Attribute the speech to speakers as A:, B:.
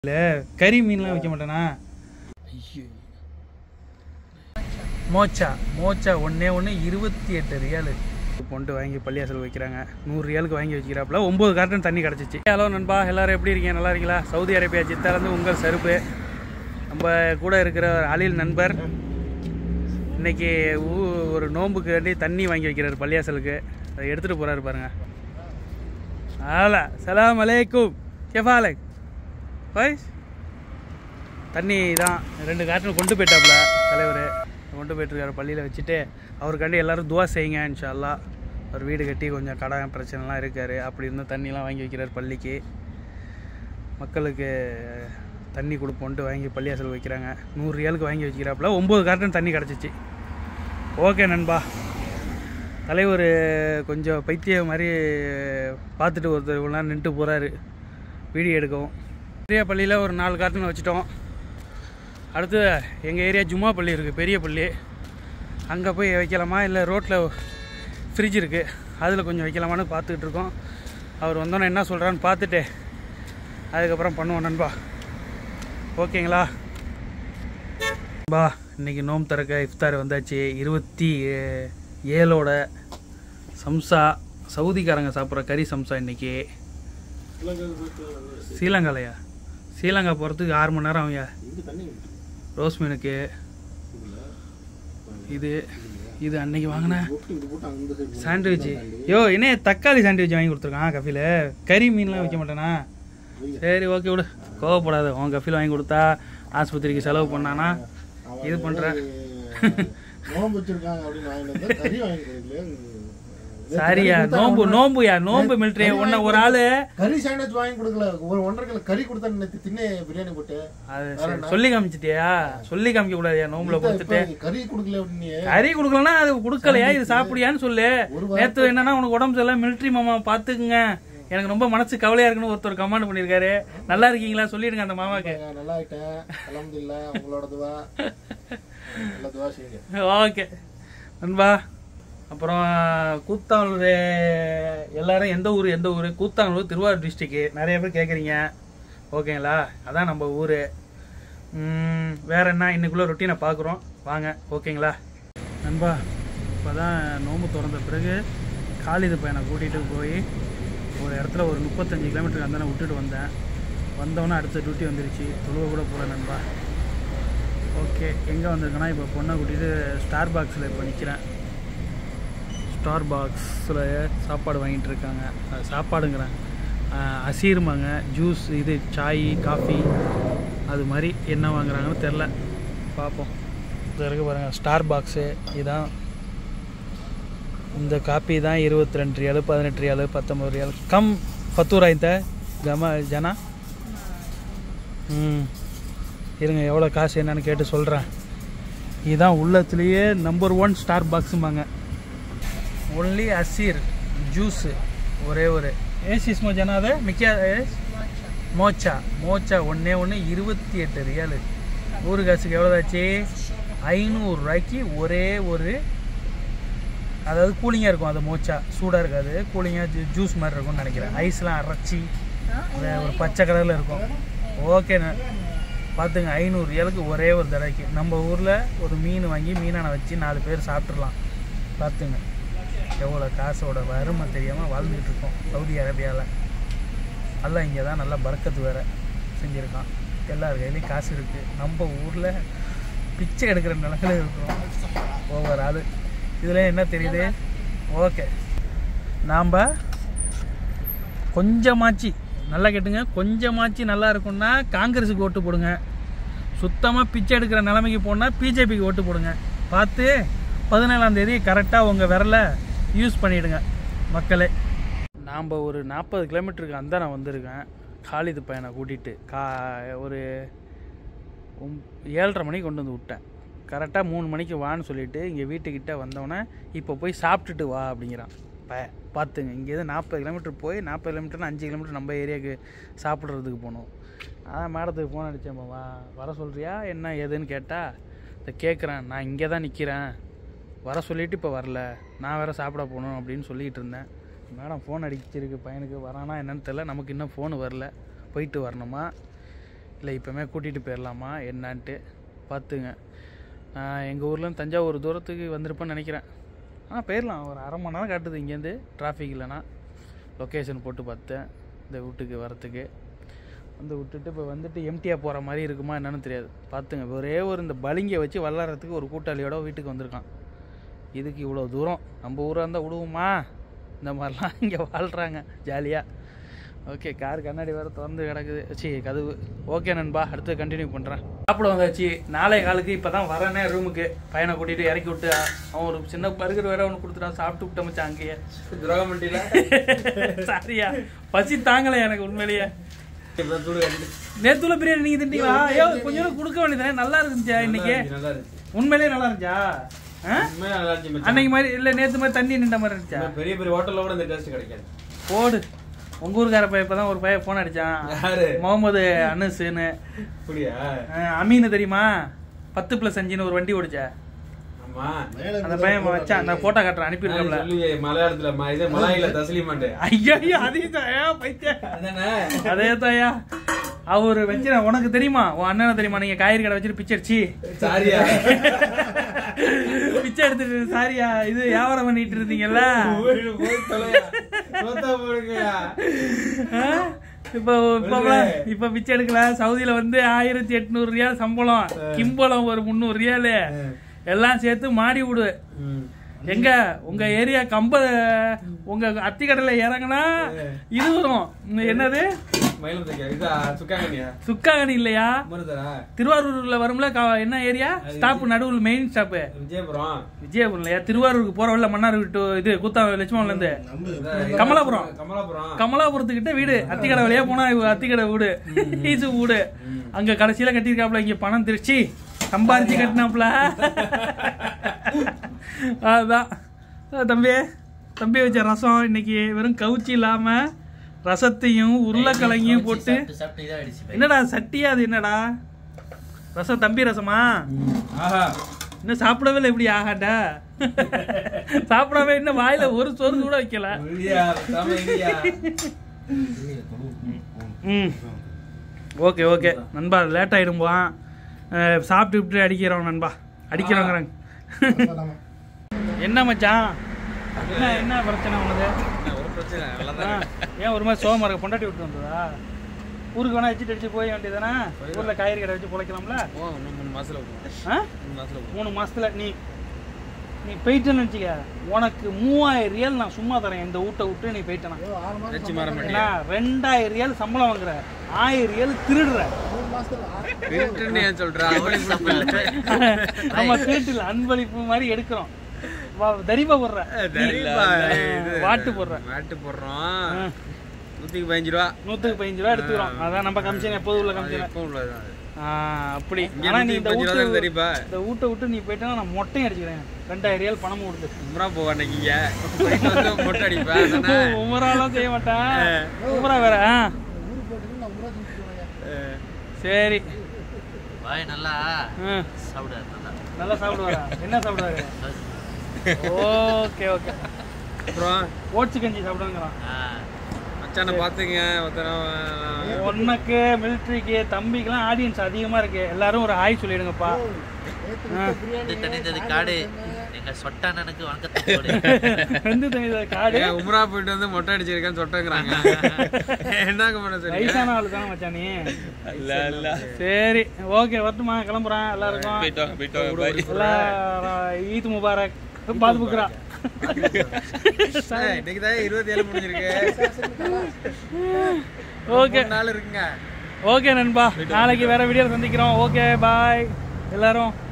A: இல்லை கறி மீன்லாம் வைக்க மாட்டேனா ஐயோ மோச்சா மோச்சா ஒன்றே ஒன்று இருபத்தி எட்டு ரியாலு பொண்டு வாங்கி பள்ளியாசல் வைக்கிறாங்க நூறு ரியாலுக்கு வாங்கி வச்சுக்கிறாப்புல ஒம்பது கார்டன் தண்ணி கிடச்சிச்சு ஹலோ நண்பா எல்லாரும் எப்படி இருக்கீங்க நல்லா இருக்கீங்களா சவுதி அரேபியா சித்தாலேருந்து உங்கள் சருப்பு நம்ம கூட இருக்கிற அலில் நண்பர் இன்னைக்கு ஊ- ஒரு நோன்புக்கு வேண்டி தண்ணி வாங்கி வைக்கிறார் பள்ளியாசலுக்கு அதை எடுத்துகிட்டு போகிறாரு பாருங்க ஆலா சலாம் அலைக்கும் கெஃபாலக் பாய்ஸ் தண்ணி தான் ரெண்டு கார்டன் கொண்டு போயிட்டாப்புல தலைவர் கொண்டு போயிட்டுருக்காரு பள்ளியில் வச்சுட்டு அவருக்காண்டி எல்லாரும் துவா செய்யுங்க இன்ஷா அல்லாஹ் அவர் வீடு கட்டி கொஞ்சம் கடன் பிரச்சனைலாம் இருக்கார் அப்படி இருந்தால் தண்ணிலாம் வாங்கி வைக்கிறார் பள்ளிக்கு மக்களுக்கு தண்ணி கொடுப்போன்ட்டு வாங்கி பள்ளியாசல் வைக்கிறாங்க நூறு ரியாலுக்கு வாங்கி வச்சுக்கிறாப்புல ஒம்பது கார்டன் தண்ணி கிடச்சிச்சு ஓகே நண்பா தலைவர் கொஞ்சம் பைத்தியம் மாதிரி பார்த்துட்டு ஒருத்தர் இவ்வளோ நேரம் நின்றுட்டு போகிறாரு வீடியோ எடுக்கவும் பெரிய பள்ளியில் ஒரு நாலு கார்டன் வச்சுட்டோம் அடுத்து எங்கள் ஏரியா ஜும்மா பள்ளி இருக்குது பெரிய பள்ளி அங்கே போய் வைக்கலாமா இல்லை ரோட்டில் ஃப்ரிட்ஜ் இருக்குது அதில் கொஞ்சம் வைக்கலாமான்னு பார்த்துக்கிட்டு இருக்கோம் அவர் வந்தோன்னே என்ன சொல்கிறான்னு பார்த்துட்டு அதுக்கப்புறம் பண்ணுவோம் நண்பா ஓகேங்களா பா இன்னைக்கு நோம்பு திறக்க இஃப்தார் வந்தாச்சு இருபத்தி ஏ- ஏழோட சம்சா சவுதிக்காரங்க சாப்பிட்ற கறி சம்சா இன்னைக்கு ஸ்ரீலங்காலையா ஸ்ரீலங்கா போகிறதுக்கு ஆறு மணி நேரம் ஆகுயா ரோஸ் மீனுக்கு இது இது அன்னைக்கு வாங்கின சாண்ட்விச் யோ என்ன தக்காளி சாண்ட்விச் வாங்கி கொடுத்துருக்கான் கஃபில கறி மீன்லாம் வைக்க மாட்டேனா சரி ஓகே விடு கோவப்படாத உன் கஃபில் வாங்கி கொடுத்தா ஆஸ்பத்திரிக்கு செலவு பண்ணானா இது பண்ணுறேன்
B: நோம்பு வச்சிருக்காங்க அப்படின்னு வாங்கிட்டு வந்தா கறி வாங்கி கொடுக்கல
A: சாரியா நோம்பு நோம்புயா நோம்பு மிலிட்ரி உன்ன ஒரு ஆளு
B: கறி சாண்ட்விச் வாங்கி கொடுக்கல ஒரு ஒன்றரை கிலோ கறி கொடுத்தா நேத்து தின்னே பிரியாணி போட்டு
A: அது சரி சொல்லி காமிச்சிட்டியா சொல்லி காமிக்க கூடாதுயா நோம்புல கொடுத்துட்டு
B: இப்ப கறி கொடுக்கல அப்படின்னு
A: கறி கொடுக்கலன்னா அது கொடுக்கலையா இது சாப்பிடியான்னு சொல்லு
B: ஒரு
A: நேத்து என்னன்னா உனக்கு உடம்பு சரியில்லை மிலிட்ரி மாமா பாத்துக்குங்க எனக்கு ரொம்ப மனசு கவலையா இருக்குன்னு ஒருத்தர் கமெண்ட் பண்ணிருக்காரு நல்லா இருக்கீங்களா சொல்லிடுங்க அந்த மாமாக்கு
B: நான் நல்லா ஆயிட்டேன் அலமதுல்லா உங்களோட துவா நல்ல துவா செய்யுங்க
A: ஓகே நண்பா அப்புறம் கூத்தானூர் எல்லாரும் எந்த ஊர் எந்த ஊர் கூத்தானூர் திருவாரூர் டிஸ்ட்ரிக்கு நிறைய பேர் கேட்குறீங்க ஓகேங்களா அதான் நம்ம ஊர் வேற என்ன இன்னைக்குள்ள ரொட்டீனை பார்க்குறோம் வாங்க ஓகேங்களா நண்பா இப்போ தான் நோம்பு திறந்த பிறகு காலிது பையனை கூட்டிகிட்டு போய் ஒரு இடத்துல ஒரு முப்பத்தஞ்சு கிலோமீட்டருக்கு அந்த விட்டுட்டு வந்தேன் வந்தவொன்னே அடுத்த டியூட்டி வந்துருச்சு தொழுவ கூட போகல நண்பா ஓகே எங்கே வந்திருக்கேன்னா இப்போ பொண்ணை கூட்டிகிட்டு ஸ்டார் பாக்ஸில் இப்போ நிற்கிறேன் ஸ்டார் பாக்ஸில் சாப்பாடு வாங்கிட்டு இருக்காங்க அது சாப்பாடுங்கிறேன் ஆஹ் அசீருமாங்க ஜூஸ் இது சாய் காஃபி அது மாதிரி என்ன வாங்குறாங்கன்னு தெரில பார்ப்போம் இது இருக்கு பாருங்கள் ஸ்டார் பாக்ஸு இதுதான் இந்த காப்பி தான் இருபத்தி ரெண்டு ரியாலு பதினெட்டு ரியாலு பத்தொம்பது ரியாலு கம் பத்தூரா இந்த ஜமா ஜனா ம் இருங்க எவ்வளோ காசு என்னன்னு கேட்டு சொல்கிறேன் இதுதான் உள்ளத்துலேயே நம்பர் ஒன் ஸ்டார் பாக்ஸுமாங்க ஒன்லி அசீர் ஜூஸு ஒரே ஒரு ஏஸ் இஸ்மோ ஜனாத மிக்கியா ஏஸ் மோச்சா மோச்சா ஒன்றே ஒன்று இருபத்தி எட்டு ரியாலு ஊரு காசுக்கு எவ்வளோதாச்சு ஐநூறுரூவாய்க்கு ஒரே ஒரு அதாவது கூலிங்காக இருக்கும் அது மோச்சா சூடாக இருக்காது கூலிங்காக ஜூஸ் மாதிரி இருக்கும்னு நினைக்கிறேன் ஐஸ்லாம் அரைச்சி அந்த ஒரு பச்சை கலரில் இருக்கும் ஓகேண்ணே பார்த்துங்க ஐநூறு ரியலுக்கு ஒரே ஒரு தடவைக்கு நம்ம ஊரில் ஒரு மீன் வாங்கி மீனானை வச்சு நாலு பேர் சாப்பிட்றலாம் பார்த்துங்க எவ்வளோ காசோட வறுமை தெரியாமல் வாழ்ந்துக்கிட்டு இருக்கோம் சவுதி அரேபியாவில் எல்லாம் இங்கே தான் நல்லா பறக்கத்து வேற செஞ்சுருக்கான் எல்லார் கையிலையும் காசு இருக்குது நம்ம ஊரில் பிச்சை எடுக்கிற நிலங்கள இருக்கிறோம் ஒவ்வொரு ஆள் இதில் என்ன தெரியுது ஓகே நாம் கொஞ்சமாச்சு நல்லா கேட்டுங்க கொஞ்சமாச்சு நல்லா இருக்கும்னா காங்கிரஸுக்கு ஓட்டு போடுங்க சுத்தமாக பிச்சை எடுக்கிற நிலைமைக்கு போனால் பிஜேபிக்கு ஓட்டு போடுங்க பார்த்து பதினேழாம் தேதி கரெக்டாக உங்கள் விரலை யூஸ் பண்ணிவிடுங்க மக்களே நாம் ஒரு நாற்பது கிலோமீட்டருக்கு அந்த நான் வந்திருக்கேன் காலிது பையனை கூட்டிகிட்டு கா ஒரு ஒம்- ஏழரை மணிக்கு கொண்டு வந்து விட்டேன் கரெக்டாக மூணு மணிக்கு வான்னு சொல்லிட்டு இங்கே வீட்டுக்கிட்ட வந்தோடனே இப்போ போய் சாப்பிட்டுட்டு வா அப்படிங்கிறான் ப பார்த்துங்க இங்கேருந்து நாற்பது கிலோமீட்டர் போய் நாற்பது கிலோமீட்டர்னு அஞ்சு கிலோமீட்டர் நம்ம ஏரியாவுக்கு சாப்பிட்றதுக்கு போகணும் அதான் மேடத்துக்கு ஃபோன் அடித்தேன் வா வர சொல்கிறியா என்ன ஏதுன்னு கேட்டால் இதை கேட்குறேன் நான் இங்கே தான் நிற்கிறேன் வர சொல்லிட்டு இப்போ வரல நான் வேறு சாப்பிட போகணும் அப்படின்னு சொல்லிக்கிட்டு இருந்தேன் மேடம் ஃபோன் அடிச்சிருக்கு பையனுக்கு வரானா என்னன்னு தெரில நமக்கு இன்னும் ஃபோன் வரல போயிட்டு வரணுமா இல்லை இப்போமே கூட்டிகிட்டு போயிடலாமா என்னான்ட்டு பார்த்துங்க நான் எங்கள் ஊரில் தஞ்சாவூர் தூரத்துக்கு வந்திருப்பேன்னு நினைக்கிறேன் ஆ போயிடலாம் ஒரு அரை மணி நேரம் காட்டுது இங்கேருந்து டிராஃபிக் இல்லைன்னா லொக்கேஷன் போட்டு பார்த்தேன் இந்த வீட்டுக்கு வரத்துக்கு வந்து விட்டுட்டு இப்போ வந்துட்டு எம்டியாக போகிற மாதிரி இருக்குமா என்னன்னு தெரியாது பார்த்துங்க ஒரே ஒரு இந்த பளிங்கை வச்சு விளாட்றதுக்கு ஒரு கூட்டாளியோட வீட்டுக்கு வந்திருக்கான் இதுக்கு இவ்வளோ தூரம் நம்ம ஊராக இருந்தால் விடுவோமா இந்த மாதிரிலாம் இங்கே வாழ்கிறாங்க ஜாலியாக ஓகே கார் கண்ணாடி வேறு திறந்து கிடக்குது சி கதவு ஓகே நண்பா அடுத்து கண்டினியூ பண்ணுறேன் சாப்பிட வந்தாச்சு நாளை காலுக்கு இப்போ தான் வரேனே ரூமுக்கு பையனை கூட்டிகிட்டு இறக்கி விட்டு அவன் ஒரு சின்ன பர்கர் வேற ஒன்று கொடுத்துட்டான் சாப்பிட்டு விட்ட மச்சான் அங்கேயே
C: துரோகம் பண்ணிட்டீங்களா
A: சாரியா பசி தாங்கலை எனக்கு உண்மையிலேயே
C: இப்போ தூடு கட்டிட்டு
A: நேத்துல பிரியாணி நீங்க திண்டீங்களா ஐயோ கொஞ்சம் நேரம் கொடுக்க வேண்டியதானே நல்லா இருந்துச்சா இன்னைக்கு
C: நல்லா இருந்துச்சு
A: உண்மையிலேயே நல்லா இருந்துச்சா ஆ?
C: உண்மையா நல்லா இருந்துச்சு மச்சான்.
A: அன்னைக்கு மாதிரி இல்ல நேத்து மாதிரி தண்ணி நின்ற மாதிரி இருந்துச்சா
C: இந்த பெரிய பெரிய ஹோட்டல்ல கூட இந்த டேஸ்ட் கிடைக்காது
A: போடு உங்க ஊருக்கார பையன் இப்பதான் ஒரு பையன் போன் அடிச்சான்
C: யாரு
A: முகமது அனுசுன்னு
C: அப்படியா
A: ஆ, அமீனு தெரியுமா பத்து பிளஸ் அஞ்சுன்னு ஒரு வண்டி ஓடிச்சா
C: ஆமா
A: அந்த பையன் வச்சான் நான் போட்டோ காட்டுறேன் அனுப்பியிருக்கேன்ல
C: சொல்லுவே மலையாளத்துல ம- இது மலாயில தஸ்லீமாண்டு
A: ஐயோ ஐயோ அதையும் தாயா பைத்தியம்
C: அதானே
A: அதே தாயா அவரு வச்சு உனக்கு தெரியுமா உன் அண்ணனை தெரியுமா நீங்க காய்கறி கடை வச்சுட்டு பிச்சை அடிச்சு
C: சாரியா
A: பிச்சை எடுத்துட்டு சாரியா இது வியாபாரம் பண்ணிட்டு இருந்தீங்கல்ல
C: போய் போய் தொலையா. தோத்தா போடுங்கயா.
A: ஆ? இப்போ இப்போ இப்ப பிச்சை எடுக்கல சவுதியில வந்து ஆயிரத்தி எட்நூறு ரியால் சம்பளம் கிம்பளம் ஒரு முந்நூறு ரியாலு எல்லாம் சேர்த்து மாடி விடு
C: ம்.
A: எங்க உங்க ஏரியா கம்ப உங்க அத்திக்கடல இறங்குனா இது வரும் இந்த என்னது
C: மயிலம் தைக்க. இதா, சுக்காங்கனியா?
A: சுக்காகனி இல்லையா
C: மருதரா?
A: திருவாரூர்ல வரும்ல க- என்ன ஏரியா ஸ்டாப் நடுவில் மெயின் ஸ்டாப்பு
C: விஜயபுரம்
A: விஜயபுரம் இல்லையா திருவாரூருக்கு போற வழியில மன்னார் டு இது கூத்தா லட்சுமணன்ல இருந்து கமலாபுரம்.
C: கமலாபுரம்
A: கமலாபுரத்துக்கிட்ட வீடு அத்திக்கடை வழியா போனா இவ அத்திக்கடை வீடு ஈசு வீடு அங்க கடைசியில கட்டியிருக்காப்ல இங்க பணம் திருச்சி சம்பாரிச்சு கட்டினாப்ல அதான் அஹ் தம்பி தம்பி வச்ச ரசம் இன்னைக்கு வெறும் கவுச்சி இல்லாம ரசத்தையும் உருளைக்கிழங்கையும் போட்டு என்னடா சட்டியா அது என்னடா ரசம் தம்பி ரசமா
C: ஆஹா
A: இன்னும் சாப்பிடவே இல்லை எப்படி ஆகாண்டா சாப்பிடாம இன்னும் வாயில ஒரு சோறு கூட வைக்கல
C: இல்லையா பேசாம இல்லையா
A: ம் ஓகே ஓகே நண்பா லேட் ஆயிடும்போம் சாப்பிட்டு விட்டு அடிக்கிறோம் நண்பா அடிக்கிறோங்கிறாங்க என்ன மச்சான் என்ன என்ன பிரச்சனை உனது
C: ஒரு பிரச்சனை நல்லா
A: ஆ, ஏன் ஒரு மாதிரி சோகமா இருக்க பொண்டாட்டி விட்டு வந்ததா ஊருக்கு வேணா வச்சுட்டு அடிச்சு போய் வேண்டியதானே ஊர்ல காய்கறி கடை வச்சு பிழைக்கலாம்ல
C: ஓ இன்னும் மூணு மாசத்துல போகும்
A: ஆ
C: மூணு மாசத்துல போகும்
A: மூணு மாசத்துல நீ நீ போயிட்டேன்னு வச்சுக்க உனக்கு மூவாயிரம் ரியல் நான் சும்மா தரேன் இந்த வீட்டை விட்டு நீ போயிட்டேனா
C: வச்சு மரம் பண்ணி
A: ஏன்னா ரெண்டாயிரம் ரியல் சம்பளம் வாங்குற ஆயிரம் ரியல் திருடுற
C: திருட்டுன்னு ஏன் சொல்ற
A: நம்ம திருட்டில் அன்பளிப்பு மாதிரி எடுக்கிறோம் வா- தரிபா போடுற வாட்டு போடுற
C: மாட்டு போடுறோம் நூத்திக்கு பதினஞ்சு ரூபா
A: நூத்துக்கு பதினஞ்சு ரூபா எடுத்துக்கிறோம் அதான் நம்ம கமிஷன் எப்போது உள்ள கமிஷன்
C: எப்பவும் உள்ளதுதான் அது.
A: அப்படி
C: இங்க
A: ஆனா நீ இந்த
C: நூத்தி பதினஞ்சு ரூபா
A: வீட்டு
C: தெரியுப்பா
A: இந்த வீட்டை விட்டு நீ போயிட்டா நான் மொட்டையும் அடிச்சுக்கிறேன் ரெண்டாயிரம் ரியல் பணமும் கொடுத்து
C: உம்ரா போவா அன்னைக்கு இங்க போயிட்டு வந்து மொட்டை அடிப்பேன் அதானே?
A: உமராலாம் செய்ய மாட்டேன் உமரா வேற ஆ? சரி
D: வாய் நல்லா
A: ம்.
D: சாப்பிடாது நல்லா
A: நல்லா சாப்பிடுவாரா என்ன சாப்பிடுவாரு ஓகே ஓகே
C: அப்புறம்
A: ஓட்ஸ் கஞ்சி சாப்பிடுங்கிறான்
D: ஆ,
C: மச்சானை பாத்துங்க ஒருத்தரம்
A: உனக்கு மிலிட்ரிக்கு தம்பிக்கெல்லாம் ஆடியன்ஸ் அதிகமா இருக்கு எல்லாரும் ஒரு ஹாய் சொல்லிடுங்கப்பா
D: இது தனித்தது காடு எங்க சொட்டானனுக்கு வணக்கத்தோடு
A: வந்து தனி காடு
C: ஏன் உம்ரா போயிட்டு வந்து மொட்டை அடிச்சிருக்கேன்னு சொட்டங்கிறாங்க என்னங்க பண்ண சரி
A: வயசான ஆளு தானே மச்சான் நீ சரி ஓகே வரட்டுமா கிளம்புறேன் எல்லாருக்கும் எல்லாம் ஈத் முபாரக் பாத்து புக்குறா
C: இன்னைக்கு தான் இருபத்தி ஏழு முடிஞ்சிருக்கு
A: ஓகே
C: மூணு நாள் இருக்குங்க
A: ஓகே நண்பா நாளைக்கு வேற வீடியோ சந்திக்கிறோம் ஓகே பாய் எல்லாரும்